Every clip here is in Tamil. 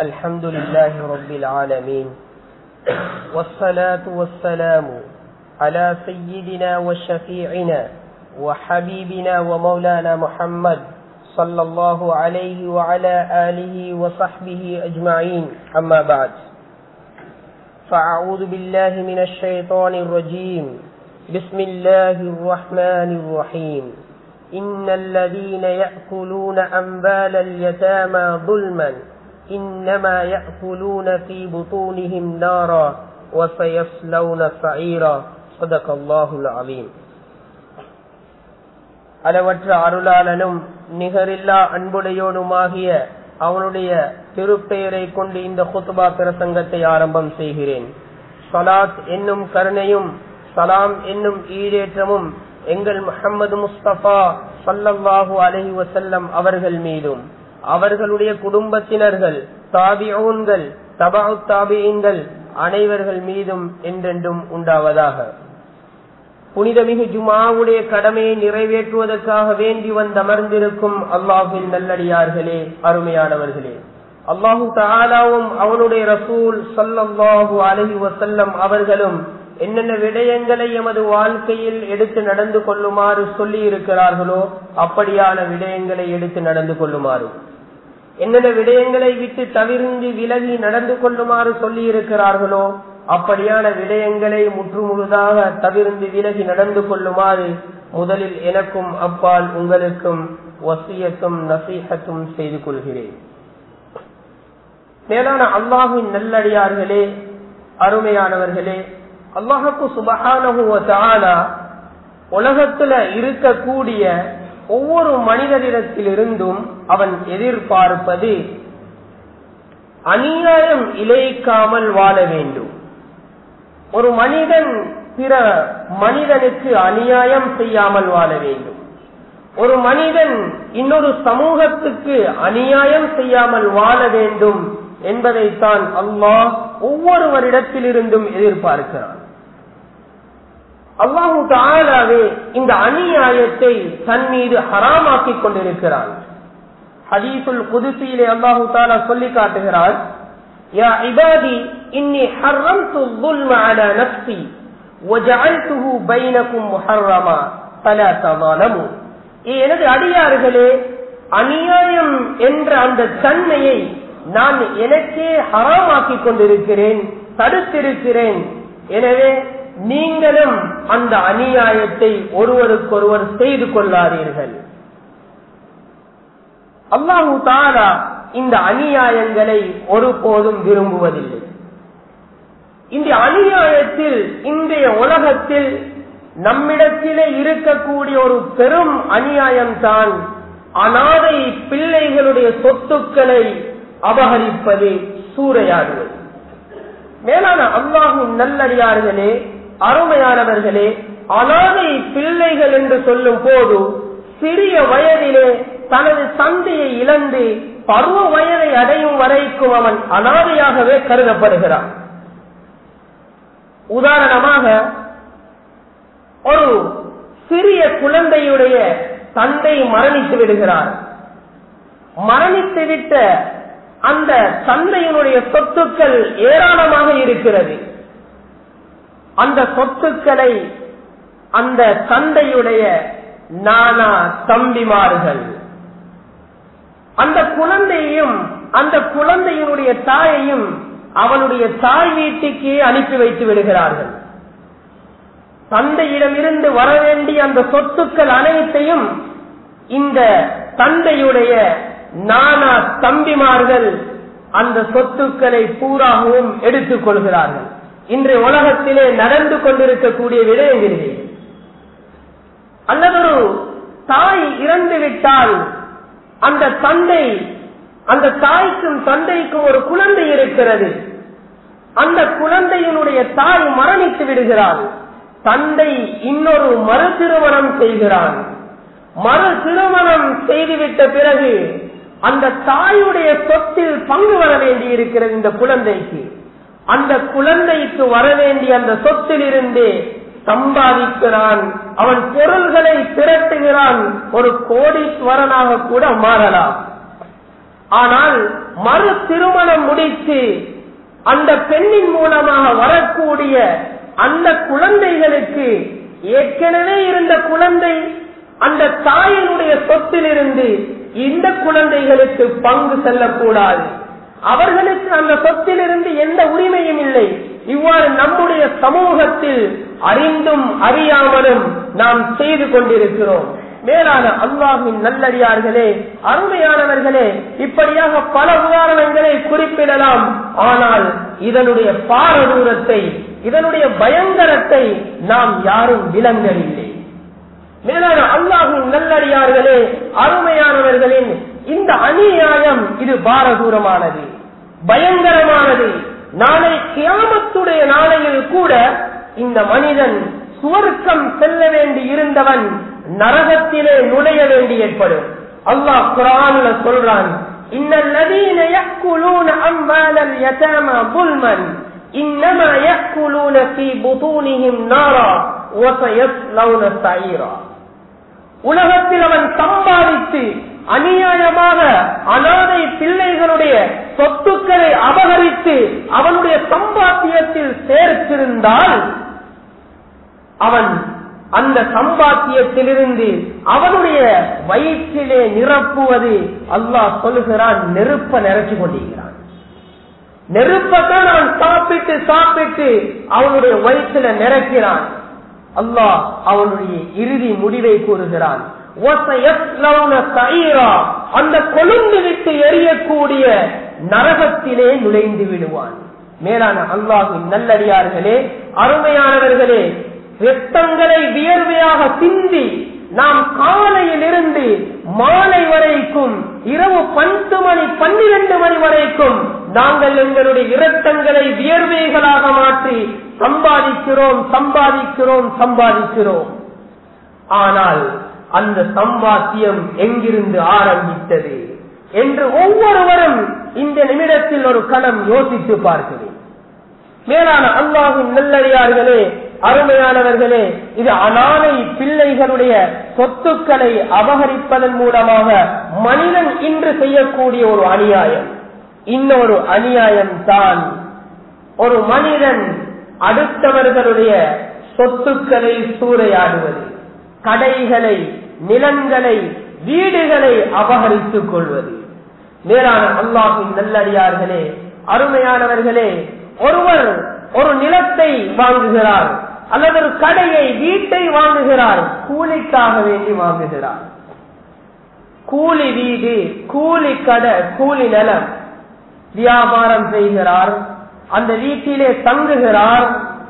الحمد لله رب العالمين والصلاة والسلام على سيدنا وشفيعنا وحبيبنا ومولانا محمد صلى الله عليه وعلى آله وصحبه أجمعين أما بعد فأعوذ بالله من الشيطان الرجيم بسم الله الرحمن الرحيم إن الذين يأكلون أنبال اليتامى ظلما إنما يأكلون في بطونهم نارا وسيصلون سعيرا صدق الله العظيم அளவற்ற அருளாளனும் நிகரில்லா அன்புடையோனுமாகிய அவனுடைய திருப்பெயரை கொண்டு இந்த குத்துபா பிரசங்கத்தை ஆரம்பம் செய்கிறேன் சலாத் என்னும் கருணையும் சலாம் என்னும் ஈடேற்றமும் எங்கள் முகமது முஸ்தபா சல்லல்லாஹு அலஹி வசல்லம் அவர்கள் மீதும் அவர்களுடைய குடும்பத்தினர்கள் தாபியூன்கள் தபாவு தாபியங்கள் அனைவர்கள் மீதும் என்றென்றும் உண்டாவதாக புனிதமிகு ஜுமாவுடைய கடமையை நிறைவேற்றுவதற்காக வேண்டி வந்தமர்ந்திருக்கும் அல்லாஹின் நல்லடியார்களே அருமையானவர்களே அல்லாஹு தாலாவும் அவனுடைய ரசூல் சல்லாஹூ அலஹி வசல்லம் அவர்களும் என்னென்ன விடயங்களை எமது வாழ்க்கையில் எடுத்து நடந்து கொள்ளுமாறு சொல்லி இருக்கிறார்களோ அப்படியான விடயங்களை எடுத்து நடந்து கொள்ளுமாறு என்னென்ன விடயங்களை விட்டு தவிர்ந்து விலகி நடந்து கொள்ளுமாறு சொல்லி இருக்கிறார்களோ அப்படியான விடயங்களை முற்றுமுழுதாக தவிர்ந்து விலகி நடந்து கொள்ளுமாறு முதலில் எனக்கும் அப்பால் உங்களுக்கும் வசியத்தும் நசீகத்தும் செய்து கொள்கிறேன் மேலான அல்லாஹின் நல்லடியார்களே அருமையானவர்களே அல்லாஹுக்கு சுபகான உலகத்துல இருக்கக்கூடிய ஒவ்வொரு மனிதரிடத்திலிருந்தும் அவன் எதிர்பார்ப்பது அநியாயம் இழைக்காமல் வாழ வேண்டும் ஒரு மனிதன் பிற மனிதனுக்கு அநியாயம் செய்யாமல் வாழ வேண்டும் ஒரு மனிதன் இன்னொரு சமூகத்துக்கு அநியாயம் செய்யாமல் வாழ வேண்டும் என்பதைத்தான் அல்லாஹ் ஒவ்வொருவரிடத்திலிருந்தும் எதிர்பார்க்கிறான் அல்லாஹு தாலாவே இந்த அநியாயத்தை தன் மீது ஹராமாக்கிக் கொண்டிருக்கிறான் ஹதீசுல் குதிசியிலே அல்லாஹு தாலா சொல்லி காட்டுகிறான் யா இபாதி இன்னி ஹர்ரம்து الظلم على نفسي وجعلته بينكم محرما فلا تظالموا எனது அடியார்களே அநியாயம் என்ற அந்த தன்மையை நான் எனக்கே ஹராமாக்கிக் கொண்டிருக்கிறேன் தடுத்திருக்கிறேன் எனவே நீங்களும் அந்த அநியாயத்தை ஒருவருக்கொருவர் செய்து கொள்ளாதீர்கள் அல்லாஹு தாரா இந்த அநியாயங்களை ஒருபோதும் விரும்புவதில்லை இந்த அநியாயத்தில் இன்றைய உலகத்தில் நம்மிடத்திலே இருக்கக்கூடிய ஒரு பெரும் அநியாயம்தான் அனாதை பிள்ளைகளுடைய சொத்துக்களை அபகரிப்பது சூறையாடுவது மேலான அல்லாஹும் நல்லடியார்களே அருமையானவர்களே அனாதை பிள்ளைகள் என்று சொல்லும் போது சிறிய வயதிலே தனது தந்தையை இழந்து பருவ வயதை அடையும் வரைக்கும் அவன் அனாதையாகவே கருதப்படுகிறான் உதாரணமாக ஒரு சிறிய குழந்தையுடைய தந்தை மரணித்து விடுகிறார் மரணித்துவிட்ட அந்த தந்தையினுடைய சொத்துக்கள் ஏராளமாக இருக்கிறது அந்த சொத்துக்களை அந்த தந்தையுடைய நானா தம்பிமார்கள் அந்த குழந்தையையும் அந்த குழந்தையினுடைய தாயையும் அவனுடைய தாய் வீட்டுக்கே அனுப்பி வைத்து விடுகிறார்கள் தந்தையிடமிருந்து வர வேண்டிய அந்த சொத்துக்கள் அனைத்தையும் இந்த தந்தையுடைய நானா தம்பிமார்கள் அந்த சொத்துக்களை பூராகவும் எடுத்துக் கொள்கிறார்கள் இன்றைய உலகத்திலே நடந்து கொண்டிருக்கக்கூடிய விடயங்களிலே அல்லதொரு தாய் இறந்து விட்டால் அந்த தந்தை அந்த தாய்க்கும் தந்தைக்கும் ஒரு குழந்தை இருக்கிறது அந்த குழந்தையினுடைய தாய் மரணித்து விடுகிறாள் தந்தை இன்னொரு மறு திருமணம் செய்கிறான் மறு திருமணம் செய்துவிட்ட பிறகு அந்த தாயுடைய சொத்தில் பங்கு வர வேண்டி இருக்கிறது இந்த குழந்தைக்கு அந்த குழந்தைக்கு வர வேண்டிய அந்த சொத்தில் இருந்து சம்பாதிக்கிறான் அவன் பொருள்களை திரட்டுகிறான் ஒரு கோடீஸ்வரனாக கூட மாறலாம் ஆனால் மறு திருமணம் முடிந்த முடித்து அந்த பெண்ணின் மூலமாக வரக்கூடிய அந்த குழந்தைகளுக்கு ஏற்கனவே இருந்த குழந்தை அந்த தாயினுடைய சொத்திலிருந்து இந்த குழந்தைகளுக்கு பங்கு செல்லக்கூடாது அவர்களுக்கு அந்த சொத்திலிருந்து எந்த உரிமையும் இல்லை இவ்வாறு நம்முடைய சமூகத்தில் அறிந்தும் அறியாமலும் நாம் செய்து கொண்டிருக்கிறோம் மேலான அல்லாஹின் நல்லடியார்களே அருமையானவர்களே இப்படியாக பல உதாரணங்களை குறிப்பிடலாம் ஆனால் இதனுடைய பாரதூரத்தை இதனுடைய பயங்கரத்தை நாம் யாரும் விளங்கவில்லை மேலான அல்லாஹின் நல்லடியார்களே அருமையானவர்களின் இந்த அநியாயம் இது பாரதூரமானது பயங்கரமானது நாளை கியாமத்துடைய நாளையில் கூட இந்த மனிதன் சுவர்க்கம் செல்ல வேண்டி இருந்தவன் நரகத்திலே நுழைய வேண்டி ஏற்படும் அல்லாஹ் குரான்ல சொல்றான் இன்னல்லதீன يأكلون أموال اليتامى ظلما إنما يأكلون في بطونهم نارا وسيصلون سعيرا உலகத்தில் அவன் சம்பாதித்து அநியாயமாக அனாதை பிள்ளைகளுடைய சொத்துக்களை அபகரித்து அவனுடைய சம்பாத்தியத்தில் சேர்த்திருந்தால் அவன் அந்த சம்பாத்தியத்திலிருந்து அவனுடைய வயிற்றிலே நிரப்புவது அல்லாஹ் சொல்லுகிறான் நெருப்ப நிறைச்சு கொண்டிருக்கிறான் நெருப்பத்தான் அவன் சாப்பிட்டு சாப்பிட்டு அவனுடைய வயிற்றில நிரக்கிறான் அல்லாஹ் அவனுடைய இறுதி முடிவை கூறுகிறான் அந்த கொழுந்து விட்டு எரியக்கூடிய நரகத்திலே நுழைந்து விடுவான் மேலான அல்லாஹின் நல்லடியார்களே அருமையானவர்களே ரத்தங்களை வியர்வையாக சிந்தி நாம் காலையில் இருந்து மாலை வரைக்கும் இரவு பத்து மணி பன்னிரண்டு மணி வரைக்கும் நாங்கள் எங்களுடைய இரத்தங்களை வியர்வைகளாக மாற்றி சம்பாதிக்கிறோம் சம்பாதிக்கிறோம் சம்பாதிக்கிறோம் ஆனால் அந்த சம்பாத்தியம் எங்கிருந்து ஆரம்பித்தது என்று ஒவ்வொருவரும் இந்த நிமிடத்தில் ஒரு கணம் யோசித்து பார்க்கிறேன் மேலான அல்லாஹின் நல்லடியார்களே அருமையானவர்களே இது அனாதை பிள்ளைகளுடைய சொத்துக்களை அபகரிப்பதன் மூலமாக மனிதன் இன்று செய்யக்கூடிய ஒரு அநியாயம் இன்னொரு அநியாயம் தான் ஒரு மனிதன் அடுத்தவர்களுடைய சொத்துக்களை சூறையாடுவது கடைகளை நிலங்களை வீடுகளை அபகரித்துக் கொள்வது மேலான அல்லாஹின் நல்லடியார்களே அருமையானவர்களே ஒருவர் ஒரு நிலத்தை வாங்குகிறார் அல்லது ஒரு கடையை வீட்டை வாங்குகிறார் கூலிக்காக வேண்டி வாங்குகிறார் கூலி வீடு கூலி கடை கூலி நிலம் வியாபாரம் செய்கிறார் அந்த வீட்டிலே தங்குகிறார்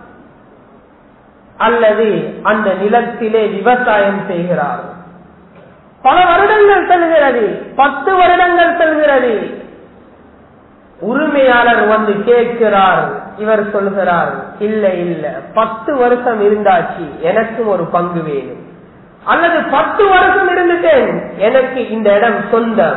அல்லது அந்த நிலத்திலே விவசாயம் செய்கிறார் பல வருடங்கள் செல்கிறது பத்து வருடங்கள் செல்கிறது உரிமையாளர் வந்து கேட்கிறார் இவர் சொல்கிறார் இல்ல இல்ல பத்து வருஷம் இருந்தாச்சு எனக்கும் ஒரு பங்கு வேணும் அல்லது பத்து வருஷம் இருந்துட்டேன் எனக்கு இந்த இடம் சொந்தம்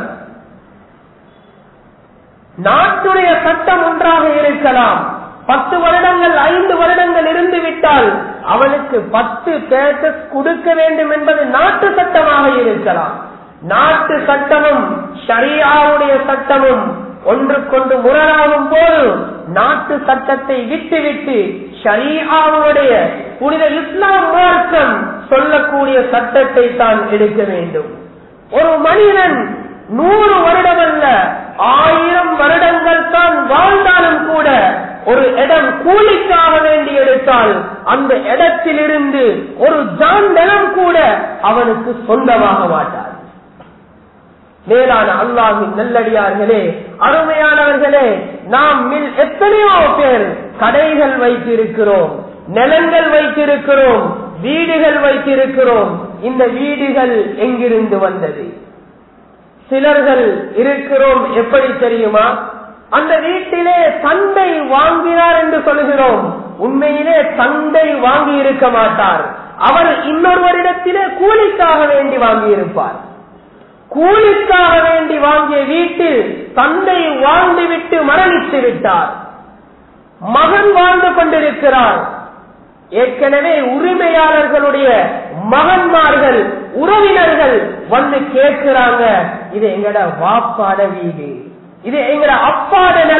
நாட்டுடைய சட்டம் ஒன்றாக இருக்கலாம் பத்து வருடங்கள் ஐந்து வருடங்கள் இருந்து விட்டால் அவனுக்கு பத்து பேசஸ் கொடுக்க வேண்டும் என்பது நாட்டு சட்டமாக இருக்கலாம் நாட்டு சட்டமும் ஷரியாவுடைய சட்டமும் ஒன்றுக்கொண்டு முரணாகும் போது நாட்டு சட்டத்தை விட்டுவிட்டு ஷரியாவுடைய புனித இஸ்லாம் மார்க்கம் சொல்லக்கூடிய சட்டத்தை தான் எடுக்க வேண்டும் ஒரு மனிதன் நூறு வருடம் அல்ல ஆயிரம் வருடங்கள் தான் வாழ்ந்தாலும் கூட ஒரு இடம் கூலிக்காக வேண்டி எடுத்தால் அந்த இடத்திலிருந்து ஒரு ஜான் நிலம் கூட அவனுக்கு சொந்தமாக மாட்டார் மேலான அல்லாஹின் நல்லடியார்களே அருமையானவர்களே நாம் மில் எத்தனையோ பேர் கடைகள் வைத்திருக்கிறோம் நிலங்கள் வைத்திருக்கிறோம் வீடுகள் வைத்திருக்கிறோம் இந்த வீடுகள் எங்கிருந்து வந்தது சிலர்கள் இருக்கிறோம் எப்படி தெரியுமா அந்த வீட்டிலே தந்தை வாங்கினார் என்று சொல்கிறோம் உண்மையிலே தந்தை வாங்கி இருக்க மாட்டார் அவர் இன்னொருவரிடத்திலே கூலிக்காக வேண்டி வாங்கி இருப்பார் கூலிக்காக வேண்டி வாங்கிய வீட்டில் தந்தை வாழ்ந்துவிட்டு மரணித்து விட்டார் மகன் வாழ்ந்து கொண்டிருக்கிறார் ஏற்கனவே உரிமையாளர்களுடைய மகன்மார்கள் உறவினர்கள் வந்து கேட்கிறாங்க இது எங்கட வாப்பாட வீடு இது எங்கட அப்பாட நிலம்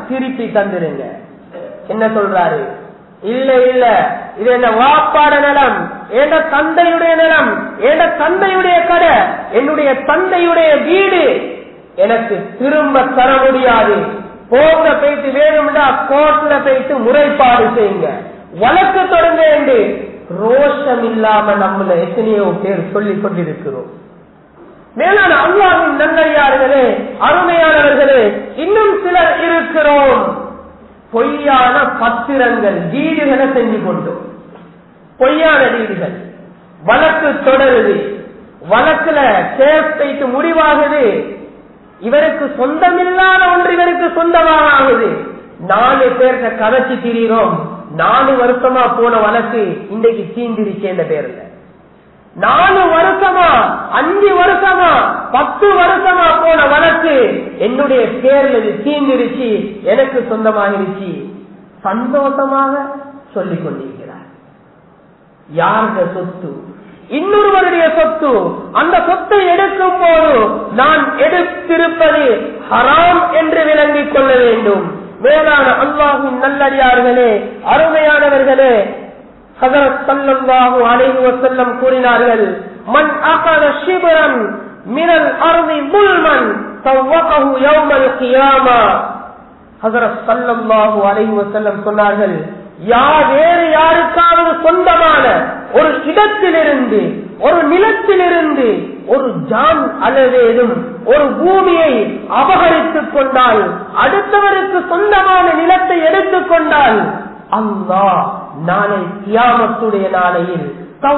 திருப்பி தந்துருங்க என்ன சொல்றாரு இல்ல இல்ல இது என்ன வாப்பாட நிலம் என் தந்தையுடைய நிலம் என் தந்தையுடைய கடை என்னுடைய தந்தையுடைய வீடு எனக்கு திரும்ப தர முடியாது போங்க போயிட்டு வேணும்னா கோர்ட்ல போயிட்டு முறைப்பாடு செய்யுங்க வழக்கு தொடங்க என்று ரோஷம் இல்லாம நம்மள எத்தனையோ பேர் சொல்லிக் கொண்டிருக்கிறோம் மேலான அல்லாவின் நன்மையாளர்களே அருமையானவர்களே இன்னும் சிலர் இருக்கிறோம் பொய்யான பத்திரங்கள் வீடுகளை செஞ்சு கொண்டோம் பொய்யான வீடுகள் வழக்கு தொடருது வழக்குல கேஸ் வைத்து முடிவாகுது இவருக்கு சொந்தமில்லாத ஒன்று இவருக்கு சொந்தமாக ஆகுது நாலு பேர்கிட்ட கதைச்சு திரிகிறோம் நாலு வருஷமா போன வழக்கு இன்றைக்கு தீந்திருச்சு என்ற பேர்ல நாலு வருஷமா அஞ்சு வருஷமா பத்து வருஷமா போன வழக்கு என்னுடைய பேர்ல இது தீந்திருச்சு எனக்கு சொந்தமாகிருச்சு சந்தோஷமாக சொல்லிக் கொண்டிருக்கிறார் யாருடைய சொத்து இன்னொருவருடைய சொத்து அந்த சொத்தை எடுக்கும் போது நான் எடுத்திருப்பது ஹராம் என்று விளங்கிக் கொள்ள வேண்டும் மேலான அல்லாஹின் நல்லடியார்களே அருமையானவர்களே ஹதரத் சல்லல்லாஹு அலைஹி வஸல்லம் கூறினார்கள் மன் அகத ஷிபரன் மினல் அர்தி முல்மன் சவ்வகஹு யௌமல் கியாமா ஹதரத் சல்லல்லாஹு அலைஹி வஸல்லம் சொன்னார்கள் யார் வேறு யாருக்காவது சொந்தமான ஒரு இடத்திலிருந்து ஒரு நிலத்திலிருந்து ஒரு ஜான் அல்லதேதும் ஒரு பூமியை அபகரித்துக் கொண்டால் அடுத்தவருக்கு சொந்தமான நிலத்தை எடுத்துக் கொண்டால் அல்லா நாளை கியாமத்துடைய நாளையில்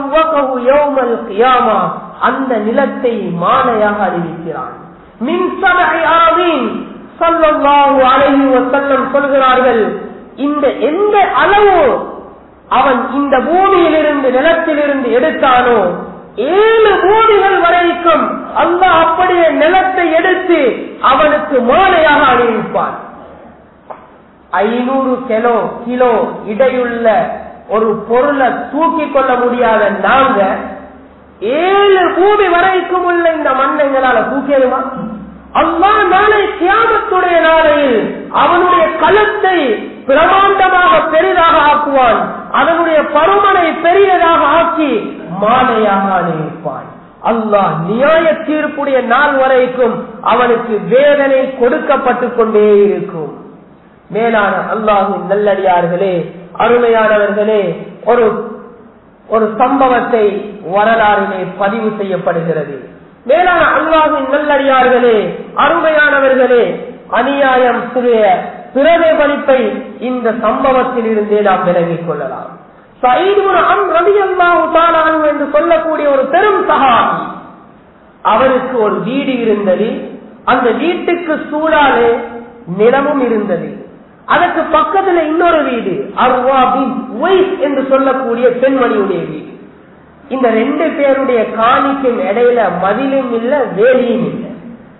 கியாமா அந்த நிலத்தை மாலையாக அறிவிக்கிறான் மின்சபை ஆமீன் சொல்லல்லாஹு அலைஹி வஸல்லம் சொல்கிறார்கள் இந்த எந்த அளவு அவன் இந்த பூமியிலிருந்து நிலத்திலிருந்து எடுத்தானோ ஏழு பூமிகள் வரைக்கும் அல்ல அப்படியே நிலத்தை எடுத்து அவனுக்கு மாலையாக அணிவிப்பான் ஐநூறு கிலோ கிலோ இடையுள்ள ஒரு பொருளை தூக்கி கொள்ள முடியாத நாங்க ஏழு பூமி வரைக்கும் உள்ள இந்த மண்ணங்களால தூக்கிடுமா அல்லா நாளை கியாமத்துடைய நாளையில் அவனுடைய கழுத்தை பிரமாண்டமாக பெரிதாக ஆக்குவான் அதனுடைய பருமனை பெரியதாக ஆக்கி மாலையாக அணிவிப்பான் அல்லாஹ் நியாய தீர்ப்புடைய நாள் வரைக்கும் அவனுக்கு வேதனை கொடுக்கப்பட்டு கொண்டே இருக்கும் மேலான அல்லாஹின் நல்லடியார்களே அருமையானவர்களே ஒரு ஒரு சம்பவத்தை வரலாறிலே பதிவு செய்யப்படுகிறது மேலான அல்லாஹின் நல்லடியார்களே அருமையானவர்களே அநியாயம் சிறிய பிரதிபலிப்பை இந்த சம்பவத்தில் இருந்தே நாம் விலகிக் கொள்ளலாம் என்று சொல்லக்கூடிய ஒரு பெரும் சகாபி அவருக்கு ஒரு வீடு இருந்தது அந்த வீட்டுக்கு சூழாலே நிலமும் இருந்தது அதற்கு பக்கத்துல இன்னொரு வீடு அர்வா என்று சொல்லக்கூடிய பெண்மணியுடைய வீடு இந்த ரெண்டு பேருடைய காணிக்கும் இடையில மதிலும் இல்ல வேலியும் இல்லை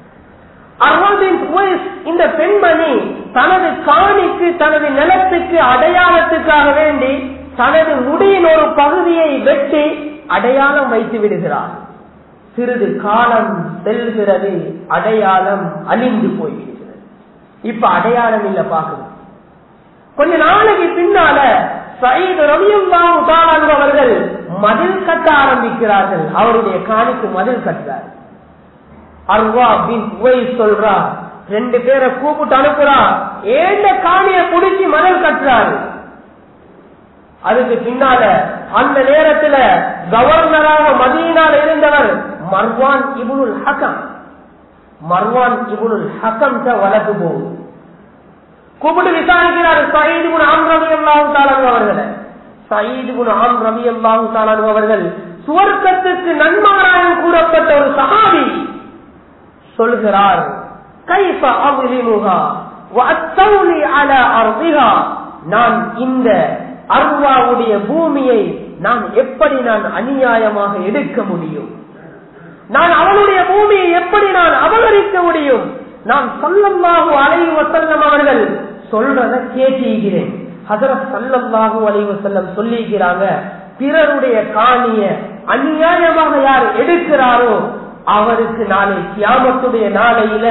இந்த பெண்மணி தனது காணிக்கு தனது நிலத்துக்கு அடையாளத்துக்காக வேண்டி தனது முடியின் ஒரு பகுதியை வெட்டி அடையாளம் வைத்து விடுகிறார் சிறிது காலம் செல்கிறது அடையாளம் அழிந்து போய்விடுகிறது இப்ப அடையாளம் இல்ல பாக்குது கொஞ்ச நாளைக்கு பின்னால சயிது ரவியம் அவர்கள் மதில் கட்ட ஆரம்பிக்கிறார்கள் அவருடைய காணிக்கு மதில் கட்டுறார் அர்வா அப்படின்னு சொல்றா ரெண்டு பேரை கூப்பிட்டு அனுப்புறா ஏண்ட காணிய புடிச்சு மணல் கட்டுறாரு அதுக்கு பின்னால அந்த நேரத்துல கவர்னராக மதியினால் இருந்தவர் மர்வான் இபுனுல் ஹக்கம் மர்வான் இபுனுல் ஹக்கம் வழக்கு போகுது கூப்பிட்டு விசாரிக்கிறார் சயீது குண ஆம் ரவி அல்லாஹு தாலானு அவர்களை சயீது குண ஆம் ரவி அல்லாஹு தாலானு அவர்கள் சுவர்க்கத்துக்கு நன்மாராயம் கூறப்பட்ட ஒரு சகாபி சொல்கிறார் கைஃப அவ்லிமுகா வஅத்தௌலி அலா அர்திஹா நான் இந்த அர்வாவுடைய பூமியை நான் எப்படி நான் அநியாயமாக எடுக்க முடியும் நான் அவனுடைய பூமியை எப்படி நான் அபகரிக்க முடியும் நான் சொல்லல்லாஹு அலைஹி வஸல்லம் அவர்கள் சொல்றத கேட்டீகிறேன் ஹதரத் சல்லல்லாஹு அலைஹி வஸல்லம் சொல்லிக்கிறாங்க பிறருடைய காணிய அநியாயமாக யார் எடுக்கிறாரோ அவருக்கு நாளை கியாமத்துடைய நாளையில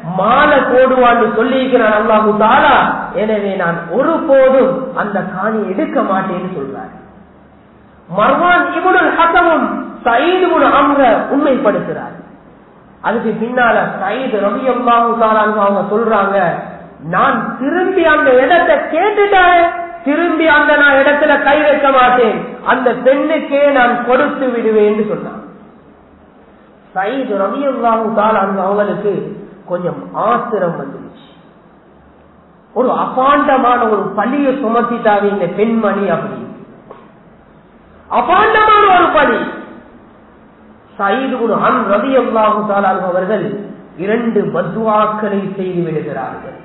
மாலை போடுவான்னு சொல்லியிருக்கிறான் அல்லாஹு தாலா எனவே நான் ஒருபோதும் அந்த காணியை எடுக்க மாட்டேன்னு சொல்றார் மர்வான் இவனுள் ஹசமும் சயீது அம்ர உண்மைப்படுத்துறார் அதுக்கு பின்னால சயீது ரவி அல்லாஹு தாலான்னு அவங்க சொல்றாங்க நான் திரும்பி அந்த இடத்தை கேட்டுட்டேன் திரும்பி அந்த நான் இடத்துல கை வைக்க மாட்டேன் அந்த பெண்ணுக்கே நான் கொடுத்து விடுவேன் சொன்னான் சயீது ரவி அல்லாஹு தாலான்னு அவங்களுக்கு கொஞ்சம் ஆத்திரம் வந்துருச்சு ஒரு அபாண்டமான ஒரு பழியை சுமத்திட்டாவே இந்த பெண்மணி அப்படி அபாண்டமான ஒரு பணி சயீது குரு அன் ரவி அல்லாஹு தாலான் அவர்கள் இரண்டு பத்வாக்களை செய்து விடுகிறார்கள்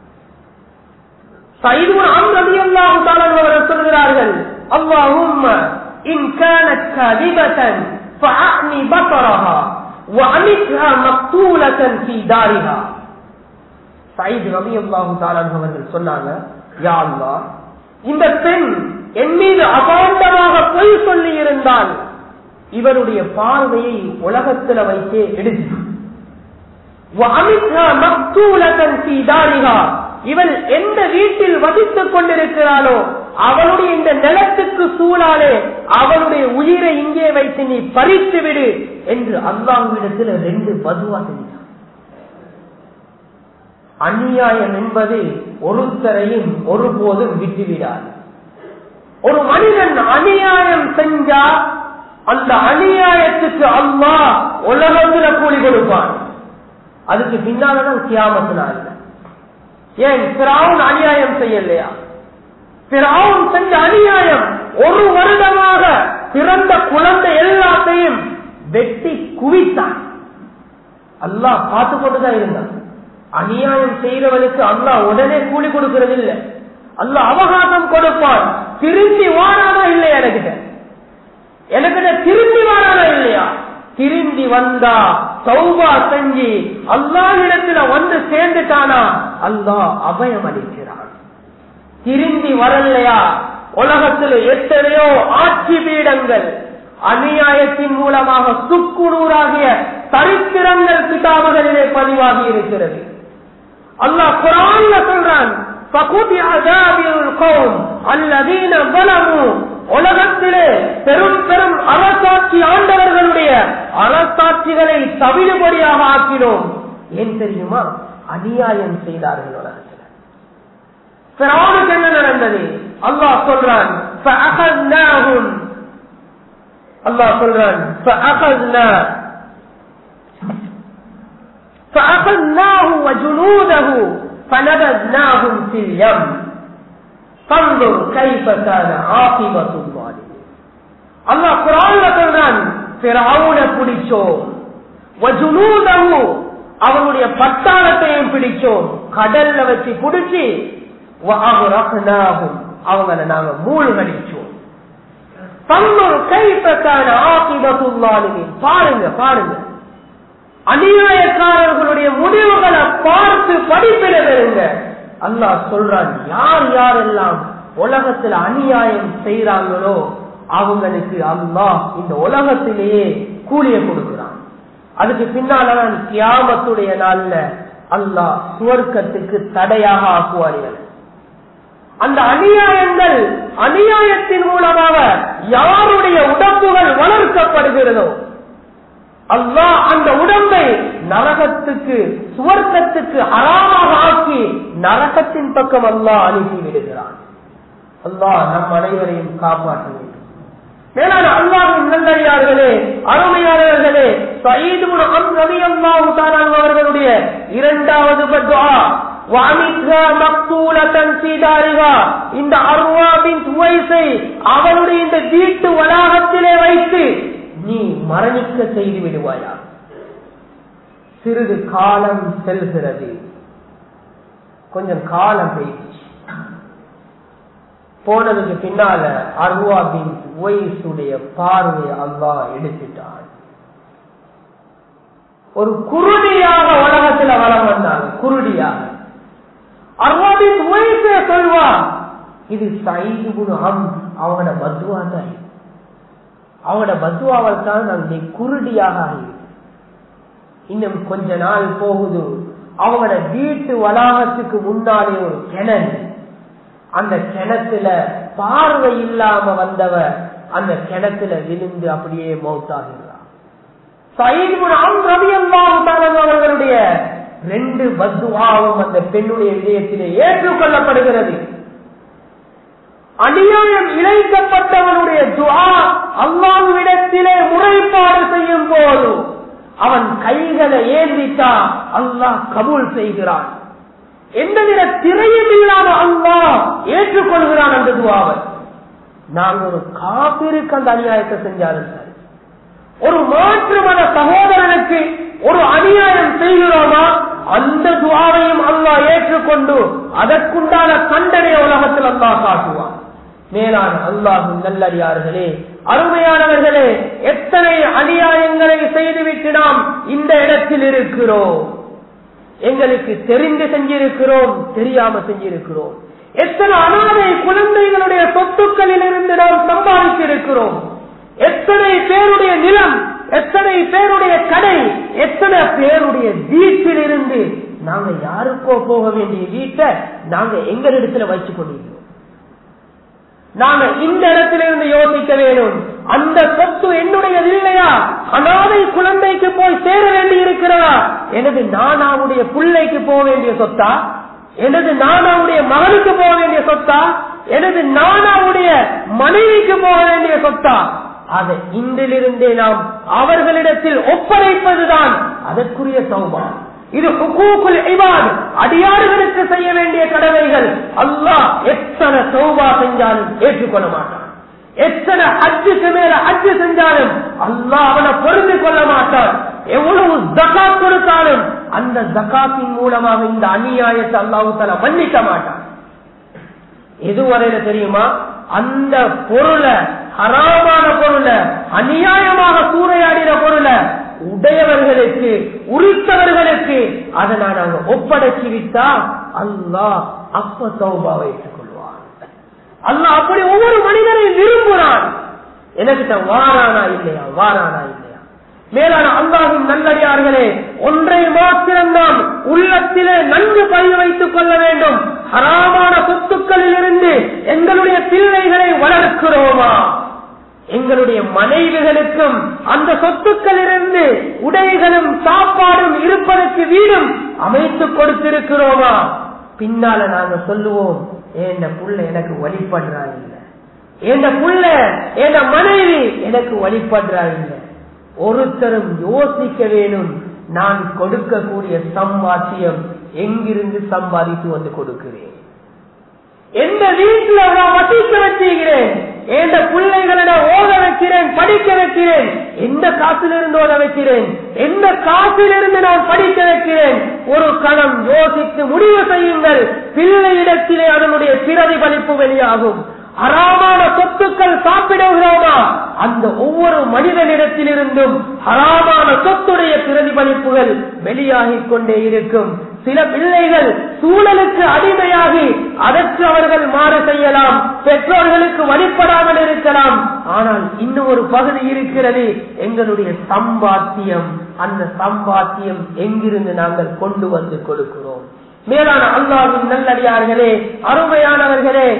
சயீது குரு அன் ரவி அல்லாஹு தாலான் அவர்கள் சொல்கிறார்கள் அல்லாஹும் இன் كانت كاذبة فأعني بصرها وأمتها مقتولة في دارها சயீது ரவி அல்லாஹு தாலான் அவர்கள் சொன்னாங்க யா அல்லாஹ் இந்த பெண் என் மீது அபாண்டமாக பொய் சொல்லி இருந்தால் இவருடைய பார்வையை உலகத்தில் வைத்தே எடுத்து இவள் எந்த வீட்டில் வசித்துக் கொண்டிருக்கிறாளோ அவளுடைய இந்த நிலத்துக்கு சூழாலே அவளுடைய உயிரை இங்கே வைத்து நீ பறித்து விடு என்று அல்லாஹ்விடத்தில் ரெண்டு பதுவா செஞ்சான் அநியாயம் என்பது ஒருத்தரையும் ஒருபோதும் விட்டுவிடாது ஒரு மனிதன் அநியாயம் செஞ்சா அந்த அநியாயத்துக்கு அல்லா உலகத்துல கூலி கொடுப்பான் அதுக்கு பின்னால்தான் கியாமத்தினால ஏன் பிராவுன் அநியாயம் செய்யலையா பிராவுன் செஞ்ச அநியாயம் ஒரு வருடமாக பிறந்த குழந்தை எல்லாத்தையும் வெட்டி குவித்தான் அல்லாஹ் பார்த்து கொண்டுதான் இருந்தான் அநியாயம் செய்யறவனுக்கு அல்லாஹ் உடனே கூலி கொடுக்கிறது இல்லை அல்ல அவகாசம் கொடுப்பான் திரும்பி வாரானா இல்லையா எனக்கிட்ட எனக்கிட்ட திரும்பி வாரானா இல்லையா திரும்பி வந்தா சௌபா செஞ்சு அல்லாஹிடத்துல வந்து சேர்ந்துட்டானா அல்லாஹ் அபயம் அளிக்கிறான் திரும்பி வரலையா உலகத்தில் எத்தனையோ ஆட்சி பீடங்கள் அநியாயத்தின் மூலமாக சுக்குநூறாகிய சரித்திரங்கள் கிதாபுகளிலே பதிவாகி இருக்கிறது அல்லாஹ் குரான்ல சொல்றான் உலகத்திலே பெரும் பெரும் அரசாட்சி ஆண்டவர்களுடைய அரசாட்சிகளை தவிடுபடியாக ஆக்கினோம் ஏன் தெரியுமா அநியாயம் செய்தார்கள் உலகத்தில் பிறவனுக்கு என்ன நடந்தது அல்லாஹ் சொல்றான் அல்லாஹ் சொல்றான் فأخذناه وجنوده فنبذناهم في اليم فانظر كيف كان عاقبة الظالمين الله قرآن சொல்றான் பிறவுன பிடிச்சோம் வஜுனூதஹு அவனுடைய பட்டாளத்தையும் பிடிச்சோம் கடல்ல வச்சு பிடிச்சி அவங்களை நாங்க மூழ்கடிச்சோம் பாருங்க பாருங்க அநியாயக்காரர்களுடைய முடிவுகளை பார்த்து படிப்பிட பெறுங்க அல்லாஹ் சொல்றான் யார் யாரெல்லாம் உலகத்தில் அநியாயம் செய்யறாங்களோ அவங்களுக்கு அல்லாஹ் இந்த உலகத்திலேயே கூலிய கொடுக்கிறான் அதுக்கு பின்னால்தான் கியாமத்துடைய நாள்ல அல்லாஹ் சுவர்க்கத்துக்கு தடையாக ஆக்குவார்கள் அந்த அநியாயங்கள் அநியாயத்தின் மூலமாக யாருடைய உடம்புகள் வளர்க்கப்படுகிறதோ அல்லாஹ் அந்த உடம்பை நரகத்துக்கு சுவர்க்கத்துக்கு அறாமாக ஆக்கி நரகத்தின் பக்கம் அல்லாஹ் அனுப்பி விடுகிறான் அல்லாஹ் நம் அனைவரையும் காப்பாற்ற வேண்டும் மேலான அல்லாஹின் நல்லடியார்களே அருமையாளர்களே சயீது ரவி அல்லாஹு அவர்களுடைய இரண்டாவது பத்வா இந்த அருவாபின் சுவைசை அவனுடைய இந்த வீட்டு வளாகத்திலே வைத்து நீ மரணிக்க செய்து விடுவாயா சிறிது காலம் செல்கிறது கொஞ்சம் காலம் போயிடுச்சு போனதுக்கு பின்னால அருவாபின் வயசுடைய பார்வை அல்லா எடுத்துட்டான் ஒரு குருடியாக உலகத்துல வளம் வந்தாங்க குருடியாக அருவாபின் வயசே சொல்வான் இது சைது குரு அம் அவனோட மதுவா தான் அவனோட பத்துவாவால் தான் நான் நீ குருடியாக ஆகி இன்னும் கொஞ்ச நாள் போகுது அவங்களோட வீட்டு வளாகத்துக்கு முன்னாலே ஒரு கிணறு அந்த கிணத்துல பார்வை இல்லாம வந்தவ அந்த கிணத்துல விழுந்து அப்படியே மௌத்தாகிறார் அவர்களுடைய ரெண்டு பத்துவாவும் அந்த பெண்ணுடைய இதயத்திலே ஏற்றுக்கொள்ளப்படுகிறது அநியாயம் இழைக்கப்பட்டவனுடைய துவா அல்லாவிடத்திலே முறைப்பாடு செய்யும் போது அவன் கைகளை ஏந்தித்தா அல்லாஹ் கபூல் செய்கிறான் எந்தவித திரையும் இல்லாம அல்லாஹ் ஏற்றுக்கொள்கிறான் அந்த துவாவை நான் ஒரு காப்பிருக்கு அந்த அநியாயத்தை செஞ்சாலும் சரி ஒரு மாற்று மத சகோதரனுக்கு ஒரு அநியாயம் செய்கிறோமா அந்த துவாவையும் அல்லாஹ் ஏற்றுக்கொண்டு அதற்குண்டான தண்டனை உலகத்தில் அல்லாஹ் காட்டுவான் மேலான அல்லாஹும் நல்லடியார்களே அருமையானவர்களே எத்தனை அநியாயங்களை செய்துவிட்டு நாம் இந்த இடத்தில் இருக்கிறோம் எங்களுக்கு தெரிந்து செஞ்சிருக்கிறோம் தெரியாம செஞ்சிருக்கிறோம் எத்தனை அனாதை குழந்தைகளுடைய சொத்துக்களில் இருந்து நாம் சம்பாதித்திருக்கிறோம் எத்தனை பேருடைய நிலம் எத்தனை பேருடைய கடை எத்தனை பேருடைய வீட்டில் இருந்து நாங்க யாருக்கோ போக வேண்டிய வீட்டை நாங்க எங்களிடத்துல வச்சு கொண்டிருக்கிறோம் நாங்க இந்த இடத்துல இருந்து யோசிக்க வேணும் அந்த சொத்து என்னுடையது இல்லையா அனாதை குழந்தைக்கு போய் சேர வேண்டி இருக்கிறதா எனது நானாவுடைய பிள்ளைக்கு போக வேண்டிய சொத்தா எனது நானாவுடைய மகனுக்கு போக வேண்டிய சொத்தா எனது நானாவுடைய மனைவிக்கு போக வேண்டிய சொத்தா அதை இன்றிலிருந்தே நாம் அவர்களிடத்தில் ஒப்படைப்பதுதான் அதற்குரிய சௌபா இது ஹுகூக்குல் இபாத் அடியாறுகளுக்கு செய்ய வேண்டிய கடமைகள் அல்லாஹ் எத்தனை சௌபா செஞ்சாலும் ஏற்றுக்கொள்ள மாட்டான் எத்தனை ஹஜ்ஜுக்கு மேல ஹஜ்ஜு செஞ்சாலும் அல்லாஹ் அவனை பொருந்து கொள்ள மாட்டான் எவ்வளவு ஜகாத் கொடுத்தாலும் அந்த ஜகாத்தின் மூலமாக இந்த அநியாயத்தை அல்லாஹு தலா மன்னிக்க மாட்டான் எதுவரையில தெரியுமா அந்த பொருளை ஹராமான பொருளை அநியாயமாக சூறையாடின பொருளை உடையவர்களுக்கு உரித்தவர்களுக்கு அதை நான் அங்க ஒப்படைச்சு விட்டா அல்லாஹ் அப்ப சௌபாவை ஏற்றுக்கொள்வான் அல்லாஹ் அப்படி ஒவ்வொரு மனிதனையும் விரும்புகிறான் எனக்கிட்ட வாரானா இல்லையா வாரானா இல்லையா மேலான அல்லாஹின் நல்லடியார்களே ஒன்றை மாத்திரம் நாம் உள்ளத்திலே நன்கு பதிவு வைத்துக் கொள்ள வேண்டும் ஹராமான சொத்துக்களில் இருந்து எங்களுடைய பிள்ளைகளை வளர்க்கிறோமா எங்களுடைய மனைவிகளுக்கும் அந்த சொத்துக்களிலிருந்து உடைகளும் சாப்பாடும் இருப்பதற்கு வீடும் அமைத்து கொடுத்திருக்கிறோமா பின்னால நாங்க சொல்லுவோம் என் புள்ள எனக்கு வழிபடுறா இல்ல என் புள்ள என் மனைவி எனக்கு வழிபடுறா இல்ல ஒருத்தரும் யோசிக்க வேணும் நான் கொடுக்கக்கூடிய சம்பாத்தியம் எங்கிருந்து சம்பாதித்து வந்து கொடுக்கிறேன் எந்த வீட்டுல நான் வசிக்க வச்சுக்கிறேன் எந்த பிள்ளைகளை ஓத வைக்கிறேன் படிக்க வைக்கிறேன் எந்த காசிலிருந்து ஓத வைக்கிறேன் எந்த காசிலிருந்து நான் படிக்க வைக்கிறேன் ஒரு கணம் யோசித்து முடிவு செய்யுங்கள் பிள்ளையிடத்திலே அதனுடைய பிரதிபலிப்பு வெளியாகும் ஹராமான சொத்துக்கள் சாப்பிடுகிறோமா அந்த ஒவ்வொரு மனிதனிடத்திலிருந்தும் ஹராமான சொத்துடைய பிரதிபலிப்புகள் வெளியாகிக் கொண்டே இருக்கும் சில பிள்ளைகள் சூழலுக்கு அடிமையாகி அதற்கு அவர்கள் மாறு செய்யலாம் பெற்றோர்களுக்கு வழிபடாமல் இருக்கலாம் ஆனால் இன்னும் ஒரு பகுதி இருக்கிறது எங்களுடைய சம்பாத்தியம் அந்த சம்பாத்தியம் எங்கிருந்து நாங்கள் கொண்டு வந்து கொடுக்கிறோம் மேலான அல்லாவின் நல்லடியார்களே அருமையானவர்களே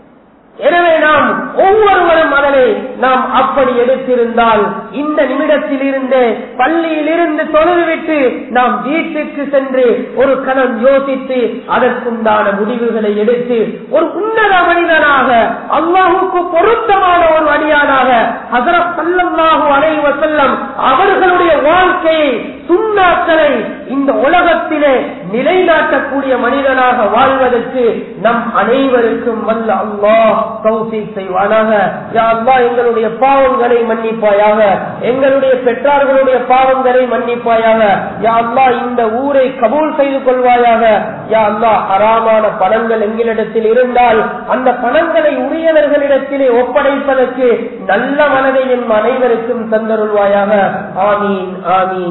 எனவே நாம் ஒவ்வொருவரும் அதனை நாம் அப்படி எடுத்திருந்தால் இந்த நிமிடத்தில் இருந்து பள்ளியில் இருந்து தொழுதுவிட்டு நாம் வீட்டுக்கு சென்று ஒரு கணம் யோசித்து அதற்குண்டான முடிவுகளை எடுத்து ஒரு உன்னத மனிதனாக அல்லாஹுக்கு பொருத்தமான ஒரு அடியானாக ஹசரத் சல்லல்லாஹு அலைஹி வஸல்லம் அவர்களுடைய வாழ்க்கையை சுண்ணாக்களை இந்த உலகத்திலே நிலைநாட்டக்கூடிய மனிதனாக வாழ்வதற்கு நம் அனைவருக்கும் வல்ல அல்லாஹ் தௌஃபீக் செய்வானாக யா அல்லாஹ் எங்களுடைய பாவங்களை மன்னிப்பாயாக எங்களுடைய பெற்றார்களுடைய பாவங்களை மன்னிப்பாயாக யா அல்லாஹ் இந்த ஊரை கபூல் செய்து கொள்வாயாக யா அல்லாஹ் அறாமான பணங்கள் எங்களிடத்தில் இருந்தால் அந்த பணங்களை உரியவர்களிடத்திலே ஒப்படைப்பதற்கு நல்ல மனதை என் அனைவருக்கும் தந்தருள்வாயாக ஆமீன் ஆமீன்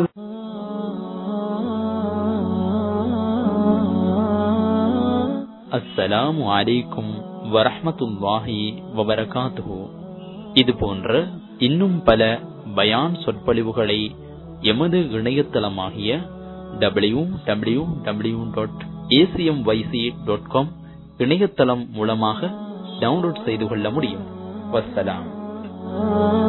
அஸ்ஸலாமு அலைக்கும் வரஹ்மத்துல்லாஹி வபரகாத்துஹு இது போன்ற இன்னும் பல பயான் சொற்பொழிவுகளை எமது இணையதளமாகிய W W W dot ACM YC dot com இணையதளம் மூலமாக டவுன்லோட் செய்து கொள்ள முடியும் வசலாம்